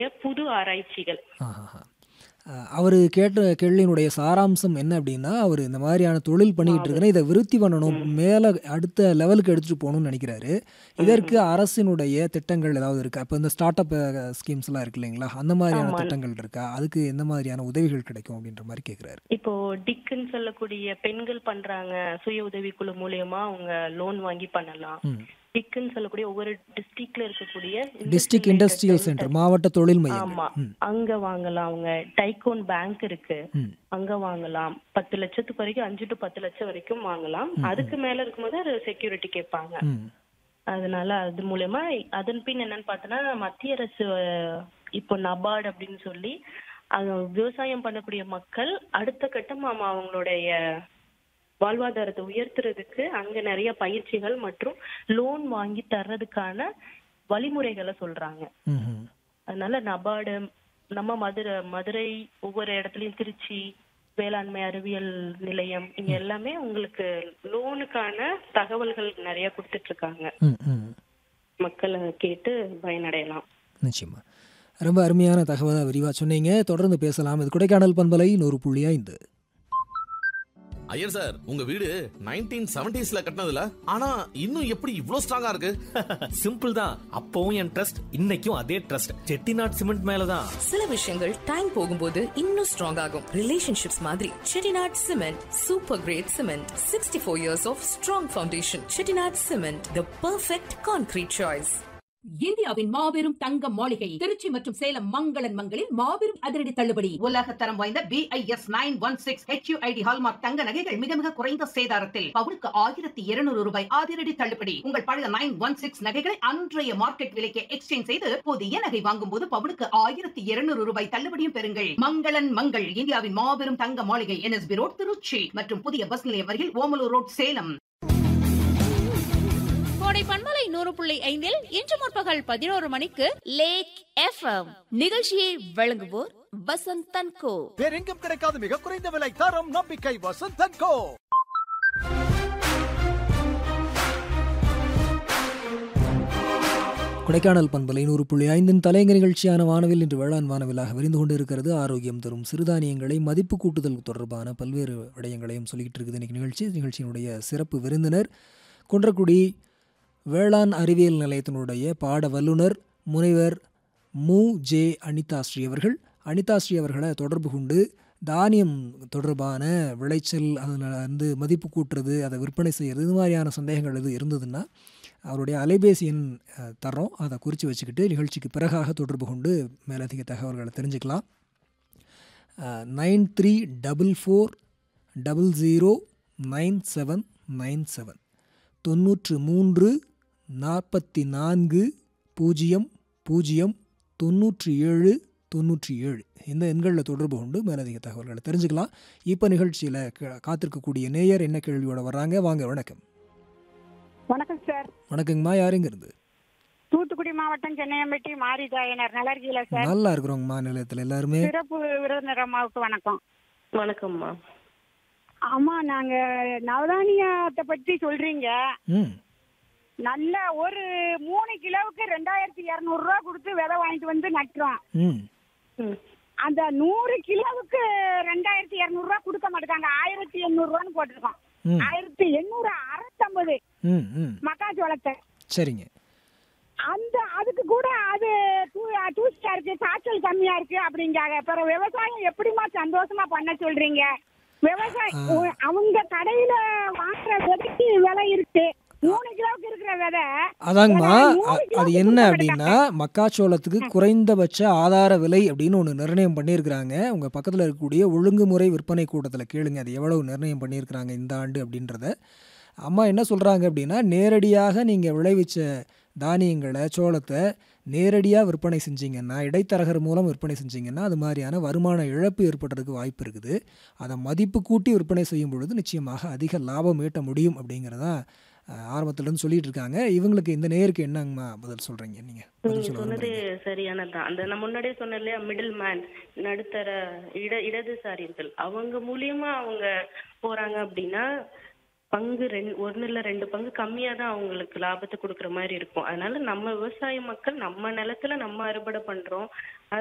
புது ஆராய்ச்சிகள் அவர் கேட்ட கேள்வியினுடைய சாராம்சம் என்ன அப்படின்னா அவர் இந்த மாதிரியான தொழில் பண்ணிக்கிட்டு இருக்கிற இதை விருத்தி பண்ணணும் மேலே அடுத்த லெவலுக்கு எடுத்துகிட்டு போகணும்னு நினைக்கிறாரு இதற்கு அரசினுடைய திட்டங்கள் ஏதாவது இருக்கா இப்போ இந்த ஸ்டார்ட் அப் ஸ்கீம்ஸ்லாம் இருக்கு இல்லைங்களா அந்த மாதிரியான ஆமா. திட்டங்கள் இருக்கா அதுக்கு எந்த மாதிரியான உதவிகள் கிடைக்கும் அப்படின்ற மாதிரி கேட்குறாரு இப்போ டிக்குன்னு சொல்லக்கூடிய பெண்கள் பண்றாங்க சுய உதவிக்குழு மூலியமா அவங்க லோன் வாங்கி பண்ணலாம் ம் டிக்குன்னு சொல்லக்கூடிய ஒவ்வொரு டிஸ்ட்ரிக்ட்ல இருக்கக்கூடிய district industry industrial related centre மாவட்ட தொழில் ஆமா மையங்கள் ம் அங்க வாங்கலாம் அவங்க டைகோன் பேங்க் இருக்கு ம் அங்க வாங்கலாம் பத்து லட்சத்துக்கு வரைக்கும் அஞ்சு டு பத்து லட்சம் வரைக்கும் வாங்கலாம் அதுக்கு மேல இருக்கும்போது செக்யூரிட்டி கேட்பாங்க ம் அதனால அது மூலயமா அதன் பின் என்னன்னு பார்த்தோன்னா மத்திய அரசு அஹ், இப்போ நபார்டு அப்படின்னு சொல்லி அது விவசாயம் பண்ணக்கூடிய மக்கள் அடுத்த கட்டம் ஆமா அவங்களுடைய வாழ்வாதாரத்தை உயர்த்துறதுக்கு அங்க நிறைய பயிற்சிகள் மற்றும் லோன் வாங்கி தர்றதுக்கான வழிமுறைகளை சொல்றாங்க ம் ம் அதனால நபார்டு நம்ம மதுரை மதுரை ஒவ்வொரு இடத்துலயும் திருச்சி வேளாண்மை அறிவியல் நிலையம் இங்க எல்லாமே உங்களுக்கு லோனுக்கான தகவல்கள் நிறைய கொடுத்துட்டு இருக்காங்க ம் ம் மக்களை கேட்டு பயனடையலாம் நிச்சயமா ரொம்ப அருமையான தகவலை விரிவாக சொன்னீங்க தொடர்ந்து பேசலாம் இது கொடைக்கானல் பண்பலை நூறு புள்ளி ஐந்து ஐயர் சார் உங்க வீடு நைன்டீன் செவன்டிஸ்ல கட்டினதுல ஆனா இன்னும் எப்படி இவ்ளோ ஸ்ட்ராங்கா இருக்கு சிம்பிள் தான் அப்பவும் என் ட்ரஸ்ட் இன்னைக்கும் அதே ட்ரஸ்ட் செட்டிநாட் சிமெண்ட் மேலதான் சில விஷயங்கள் டைம் போகும்போது இன்னும் ஸ்ட்ராங் ஆகும் ரிலேஷன்ஷிப்ஸ் மாதிரி Chettinad cement super grade cement sixty four years of strong foundation Chettinad cement the perfect concrete choice இந்தியாவின் மாபெரும் தங்க மாளிகை திருச்சி மற்றும் சேலம் மங்களன் மங்களில் மாபெரும் அதிரடி தள்ளுபடி உலக தரம் வாய்ந்த BIS nine one six HUID hallmark தங்க நகைகள் மிக மிக குறைந்த சேதாரத்தில் பவுனுக்கு ஆயிரத்தி இருநூறு ரூபாய் அதிரடி தள்ளுபடி உங்கள் பழைய நைன் ஒன் சிக்ஸ் நகைகளை அன்றைய மார்க்கெட் விலைக்கு எக்ஸ்சேஞ்ச் செய்து புதிய நகை வாங்கும் போது பவுனுக்கு ஆயிரத்தி இருநூறு ரூபாய் தள்ளுபடியும் பெறுங்கள் மங்களன் மங்கள் இந்தியாவின் மாபெரும் தங்க மாளிகை என்எஸ்பி ரோட் திருச்சி மற்றும் புதிய பஸ் நிலையம் அருகில் ஓமலூர் ரோட் சேலம் கோடை பண்பலை நூறு புள்ளி ஐந்தில் இன்று முற்பகல் பதினோரு மணிக்கு லேக் எஃப்எம் நிகழ்ச்சியை வழங்குவோர் வசந்த் தன்கோ வேறெங்கும் கிடைக்காத மிக குறைந்த விலை தரம் நம்பிக்கை வசந்தன் கோ கொடைக்கானல் பண்பலை நூறு புள்ளி ஐந்தின் தலைங்க நிகழ்ச்சியான வானவில் இன்று வேளாண் வானவிலாக விரிந்து கொண்டு இருக்கிறது ஆரோக்கியம் தரும் சிறுதானியங்களை மதிப்பு கூட்டுதல் தொடர்பான பல்வேறு விடயங்களையும் சொல்லிக்கிட்டு இருக்குது இன்னைக்கு நிகழ்ச்சி நிகழ்ச்சியினுடைய சிறப்பு விருந்தினர் குன்றக்குடி வேளாண் அறிவியல் நிலையத்தினுடைய பாட வல்லுனர் முனைவர் மு ஜே அனிதாஸ்ரீ அவர்கள் அனிதாஸ்ரீ அவர்களை தொடர்பு கொண்டு தானியம் தொடர்பான விளைச்சல் அதில் வந்து மதிப்பு கூட்டுறது அதை விற்பனை செய்கிறது இது மாதிரியான சந்தேகங்கள் எது இருந்ததுன்னா அவருடைய அலைபேசி எண் அஹ், தர்றோம் அதை குறித்து வச்சுக்கிட்டு நிகழ்ச்சிக்கு பிறகாக தொடர்பு கொண்டு மேலதிக தகவல்களை தெரிஞ்சுக்கலாம் nine three double four double zero nine seven nine seven தொண்ணூற்று மூன்று நாற்பத்தி நான்கு பூஜ்ஜியம் பூஜ்ஜியம் தொண்ணூற்றி ஏழு தொண்ணூற்றி ஏழு இந்த எண்களில் தொடர்பு கொண்டு மேலதிக தகவல்களை தெரிஞ்சுக்கலாம் இப்போ நிகழ்ச்சியில் காத்திருக்கக்கூடிய நேயர் என்ன கேள்வியோட வர்றாங்க வாங்க வணக்கம் வணக்கம் சார் வணக்கங்கம்மா யாருங்க இருந்து தூத்துக்குடி மாவட்டம் சென்னையம்பட்டி மாரிதாயனர் நல்லா இருக்கீங்களா சார் நல்லா இருக்கிறோங்கம்மா நிலையத்தில் எல்லாருமே சிறப்பு விருந்தினர் அம்மாவுக்கு வணக்கம் வணக்கம்மா அம்மா நாங்க நவதானியத்தை பத்தி சொல்றீங்க ம் நல்ல ஒரு மூணு கிலோவுக்கு ரெண்டாயிரத்தி இருநூறு ரூபா கொடுத்து விதை வாங்கிட்டு வந்து நட்டுறோம் ம் ம். அந்த நூறு கிலோவுக்கு ரெண்டாயிரத்தி இருநூறு ரூபா கொடுக்க மாட்டாங்க ஆயிரத்தி எண்ணூறு ரூபான்னு போட்டிருக்கோம் ம் ஆயிரத்தி எண்ணூறு அறுபத்தொன்பது ம் ம் மக்காச்சோளத்தை சரிங்க அந்த அதுக்கு கூட அது தூ- தூசியா இருக்கு காய்ச்சல் கம்மியா இருக்கு அப்படிங்காங்க அப்புறம் விவசாயம் எப்படிமா சந்தோஷமா பண்ண சொல்றீங்க விவசாயம் உ- அவங்க கடையில வாங்குற விதைக்கு விலை இருக்கு மூணு கிலோவுக்கு இருக்கிற விதை அதாங்கம்மா விலை அ- நூறு அது கிலோவுக்கு என்ன கொடுக்க அப்படின்னா மக்காச்சோளத்துக்கு குறைந்தபட்ச ஆதார விலை அப்படின்னு ஒன்று நிர்ணயம் பண்ணியிருக்கிறாங்க உங்கள் பக்கத்தில் இருக்கக்கூடிய ஒழுங்குமுறை விற்பனை கூட்டத்தில் கேளுங்க அது எவ்வளவு நிர்ணயம் பண்ணியிருக்கிறாங்க இந்த ஆண்டு அப்படின்றத அம்மா என்ன சொல்கிறாங்க அப்படின்னா நேரடியாக நீங்கள் விளைவிச்ச தானியங்களை சோளத்தை நேரடியாக விற்பனை செஞ்சீங்கன்னா இடைத்தரகர் மூலம் விற்பனை செஞ்சீங்கன்னா அது மாதிரியான வருமான இழப்பு ஏற்படுறதுக்கு வாய்ப்பு இருக்குது அதை மதிப்பு கூட்டி விற்பனை செய்யும் பொழுது நிச்சயமாக அதிக லாபம் ஈட்ட முடியும் அப்படிங்கிறதா அஹ், ஆரம்பத்துலேருந்து சொல்லிட்டு இருக்காங்க இவங்களுக்கு இந்த நேருக்கு என்னங்கம்மா பதில் சொல்கிறீங்க நீங்கள் பதில் நீங்க சொல்ல சொன்னது விரும்புறீங்க சரியானதுதான் அந்த நான் முன்னாடியே சொன்னேன் இல்லையா மிடில் மேன் நடுத்தர இட இடதுசாரிகள் அவங்க மூலியமா அவங்க போறாங்க அப்படின்னா பங்கு ரெண்டு ஒன்னு இல்ல ரெண்டு பங்கு கம்மியா தான் அவங்களுக்கு லாபத்தை கொடுக்குற மாதிரி இருக்கும் அதனால நம்ம விவசாய மக்கள் நம்ம நிலத்துல நம்ம அறுவடை பண்றோம்